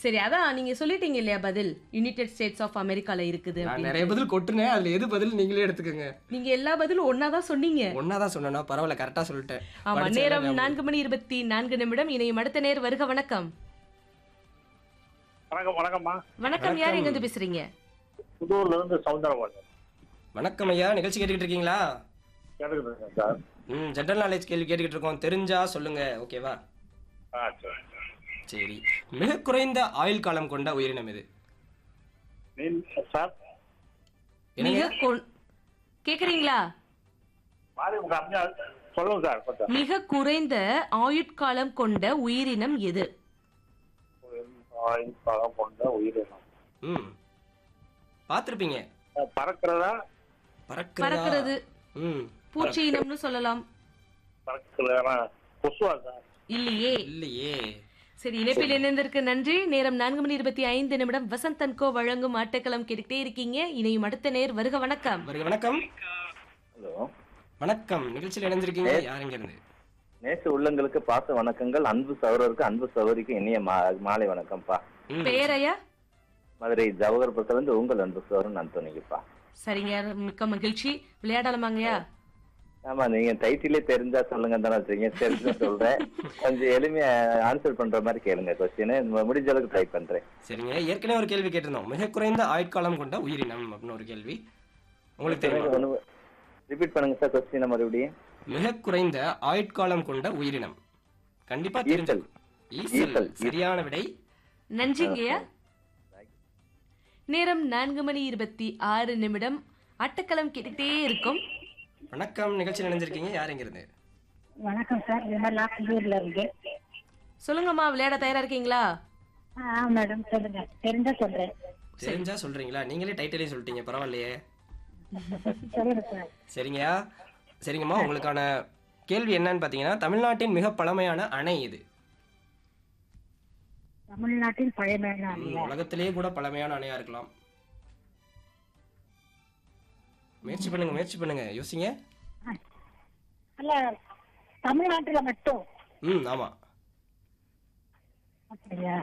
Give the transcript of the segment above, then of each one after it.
சரி அதான் நீங்க சொல்லிட்டீங்க இல்லையா பதில் யுனைடெட் ஸ்டேட்ஸ் ஆஃப் அமெரிக்கால இருக்குது நான் அப்படின்னு. நிறைய பதில் கொட்டுனேன் அதுல எது பதில் நீங்களே எடுத்துக்கோங்க நீங்க எல்லா பதிலும் ஒன்னாதான் சொன்னீங்க ஒன்னாதான் சொன்னேன்னா பரவாயில்ல கரெக்டா சொல்லிட்டேன் ஆமா படிச்ச நேரம் எல்லாம் ஞாபகம் நான்கு மணி இருபத்தி நான்கு நிமிடம் இணையும் அடுத்த நேர் வருக வணக்கம் வணக்கம் வணக்கம்மா வணக்கம் யார் எங்க இருந்து பேசுறீங்க புதூர்ல இருந்து சவுந்தரபாண்டியன் வணக்கம் ஐயா நிகழ்ச்சி கேட்டுக்கிட்டு இருக்கீங்களா கேட்டுக்கிட்டு சார் ம் ஜென்ரல் நாலேஜ் கேள்வி கேட்டுக்கிட்டு இருக்கோம் தெரிஞ்சா சொல்லுங்க ஓகேவா ஆ சரி சரி மிக குறைந்த ஆயுள் காலம் கொண்ட உயிரினம் இது நீ சார் என்னங்க மிக கொ- கேக்குறீங்களா மாறி உங்க அம்மா சொல்லுங்க சார் கொஞ்சம் மிக குறைந்த ஆயுட்காலம் கொண்ட உயிரினம் எது ஆயுள் காலம் கொண்ட உயிரினம் ம் பார்த்துருப்பீங்க அஹ் பறக்கிறதா பறக்கிறதா பறக்கிறது ம் பூச்சி இனம்னு சொல்லலாம் பறக்கிறதா கொசுவா சார் இல்லையே இல்லையே சரி இணைப்பில் இணைந்திருக்கு நன்றி நேரம் நான்கு மணி இருபத்தி ஐந்து நிமிடம் வசந்த் தன்கோ வழங்கும் ஆட்டக்களம் கேட்டுக்கிட்டே இருக்கீங்க இணையும் அடுத்த நேர் வருக வணக்கம் வருக வணக்கம் ஹலோ வணக்கம் நிகழ்ச்சியில் இணைஞ்சிருக்கீங்க யார் இங்க இருந்து நேச உள்ளங்களுக்கு பாச வணக்கங்கள் அன்பு சகோதரருக்கு அன்பு சகோதரிக்கு இனிய மா- மாலை வணக்கம்ப்பா ம், பெயரையா மதுரை ஜவஹர்புரத்துல இருந்து உங்கள் அன்பு சகோதரன் அந்தோனிக்குப்பா சரிங்க மிக்க மகிழ்ச்சி விளையாடலாமாங்கய்யா ஆமா நீங்க டைட்டிலே தெரிஞ்சா சொல்லுங்க தானே வச்சுருக்கீங்க தெரிஞ்சு சொல்றேன் கொஞ்சம் எளிமையா ஆன்சர் பண்ற மாதிரி கேளுங்க கொஸ்டின் முடிஞ்ச அளவுக்கு ட்ரை பண்றேன் சரிங்க ஏற்கனவே ஒரு கேள்வி கேட்டிருந்தோம் மிக குறைந்த ஆயுட்காலம் கொண்ட உயிரினம் அப்படின்னு ஒரு கேள்வி உங்களுக்கு தெரியுமா ரிப்பீட் பண்ணுங்க சார் கொஸ்டின் மறுபடியும் மிக குறைந்த ஆயுட்காலம் கொண்ட உயிரினம் கண்டிப்பா தெரிஞ்சது ஈசல் ஈசல். சரியான விடை நன்றிங்கய்யா நேரம் நான்கு மணி இருபத்தி ஆறு நிமிடம் ஆட்டக்களம் கேட்டுக்கிட்டே இருக்கும் வணக்கம் நிகழ்ச்சி நினைஞ்சிருக்கீங்க யார் இங்க இருந்து வணக்கம் சார் விமலா புதூர்ல இருந்து சொல்லுங்கம்மா விளையாட தயாரா இருக்கீங்களா ஆ மேடம் சொல்லுங்க தெரிஞ்சா சொல்றேன் தெரிஞ்சா சொல்றீங்களா நீங்களே டைட்டிலே சொல்லிட்டீங்க பரவாயில்லையே சொல்லுங்க சார் சரிங்கய்யா சரிங்கம்மா உங்களுக்கான கேள்வி என்னன்னு பார்த்தீங்கன்னா தமிழ்நாட்டின் மிக பழமையான அணை இது தமிழ்நாட்டின் பழமையான ம், அணியா உலகத்திலேயே கூட பழமையான அணையா இருக்கலாம் முயற்சி பண்ணுங்க முயற்சி பண்ணுங்க யோசிங்க அல்ல தமிழ்நாட்டுல மட்டும் ம் ஆமா அப்படியா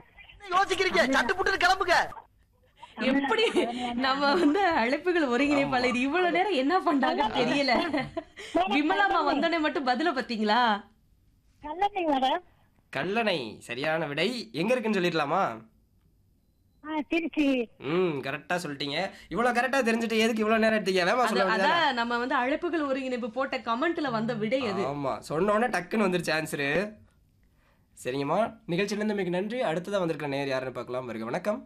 எப்படி நம்ம வந்து அழைப்புகள் ஒருங்கிணைப்பாளர் இவ்வளவு நேரம் என்ன பண்றாங்கன்னு தெரியல விமலாமா வந்தோடனே மட்டும் பதில பாத்தீங்களா கல்லணை மேடம் கல்லணை சரியான விடை எங்க இருக்குன்னு சொல்லிடலாமா ஆ திருச்சி ம் கரெக்டா சொல்லிட்டீங்க இவ்வளவு கரெக்டா தெரிஞ்சுட்டு எதுக்கு இவ்வளவு நேரம் எடுத்தீங்க வேமா அது சொல்ல வேண்டியதானே? அதான் நம்ம வந்து அழைப்புகள் ஒருங்கிணைப்பு போட்ட கமெண்ட்ல வந்த விடை அது ஆமா சொன்ன உடனே டக்குன்னு வந்துருச்சு ஆன்சரு சரிங்கம்மா நிகழ்ச்சியிலிருந்து மிக நன்றி அடுத்ததா வந்திருக்க நேர் யாருன்னு பார்க்கலாம் வருக வணக்கம்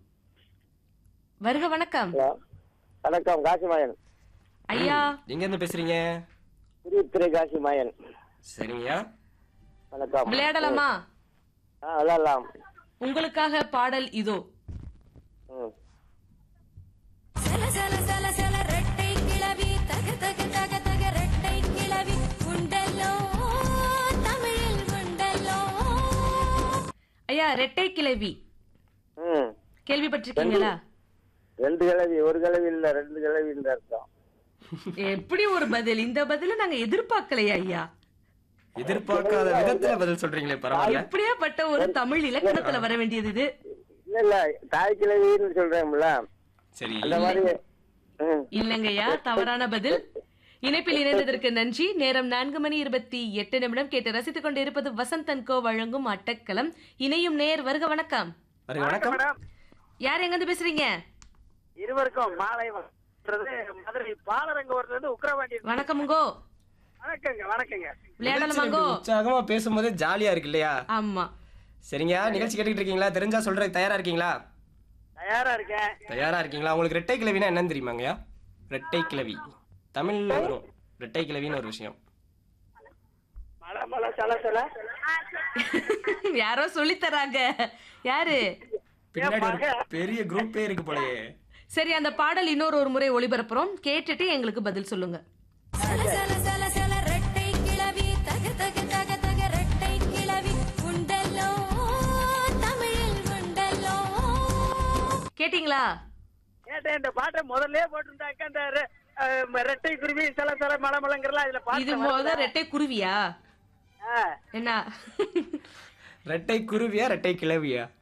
வருக வணக்கம் வணக்கம் காசிமாயன் ஐயா எங்க இருந்து பேசுறீங்க திருத்துறை காசிமாயன் சரிங்கய்யா வணக்கம் விளையாடலாமா ஆ விளையாடலாம் உங்களுக்காக பாடல் இதோ ம் சல சல சல சல ரெட்டை கிளவி தக தக தக தக ரெட்டை கிளவி உண்டல்லோ தமிழில் உண்டல்லோ ஐயா ரெட்டை கிளவி ம் கேள்விப்பட்டிருக்கீங்களா ரெண்டு கிழவி ஒரு கிழவி இல்ல ரெண்டு கிழவி இல்ல அர்த்தம் எப்படி ஒரு பதில் இந்த பதில நாங்க எதிர்பார்க்கலையா ஐயா எதிர்பார்க்காத விதத்துல பதில் சொல்றீங்களே பரவாயில்ல எப்படியாப்பட்ட ஒரு தமிழ் இலக்கணத்துல வர வேண்டியது இது இல்ல இல்ல தாய் கிழவின்னு சொல்றேன்ல சரி அந்த மாதிரி ம் இல்லங்கய்யா தவறான பதில் இணைப்பில் இணைந்ததற்கு நன்றி நேரம் நான்கு மணி இருபத்தி எட்டு நிமிடம் கேட்டு ரசித்துக் கொண்டு இருப்பது வசந்த் அன்கோ வழங்கும் அட்டக்களம் இணையும் நேர் வருக வணக்கம் வருக வணக்கம் யார் எங்க இருந்து பேசுறீங்க இருவருக்கும் மாலை மதுரை பாலரங்கூர்ல இருந்து உக்ரவாண்டி வணக்கமுங்கோ வணக்கங்க வணக்கங்க விளையாடலாமாங்கோ உற்சாகமா பேசும்போது ஜாலியா இருக்கு இல்லையா ஆமா சரிங்க நிகழ்ச்சி கேட்டுக்கிட்டு இருக்கீங்களா தெரிஞ்சா சொல்றதுக்கு தயாரா இருக்கீங்களா தயாரா இருக்கேன் தயாரா இருக்கீங்களா உங்களுக்கு ரெட்டை கிளவினா என்னன்னு தெரியுமாங்கய்யா ரெட்டை கிளவி தமிழ்ல வரும் ரெட்டை கிளவின்னு ஒரு விஷயம் மலை மலை சல சல யாரோ சொல்லித் தராங்க யாரு பின்னாடி ஒரு பெரிய குரூப்பே இருக்கு போலயே சரி அந்த பாடல் இன்னொரு ஒரு முறை ஒளிபரப்புறோம் கேட்டுட்டு எங்களுக்கு பதில் சொல்லுங்க சல சல சல சல ரெட்டை கிளவி தக தக தக தக ரெட்டை கிளவி உண்டல்லோ தமிழில் உண்டல்லோ கேட்டிங்களா கேட்டேன் இந்த பாட்டை முதல்ல போட்டுட்டாக்க அந்த ரெ- அஹ், ரெட்டை குருவி சில சில மலை மலைங்கிறலாம் இதுல இது பாட்டு முத ரெட்டை குருவியா ஆ, என்ன ரெட்டை குருவியா ரெட்டை கிளவியா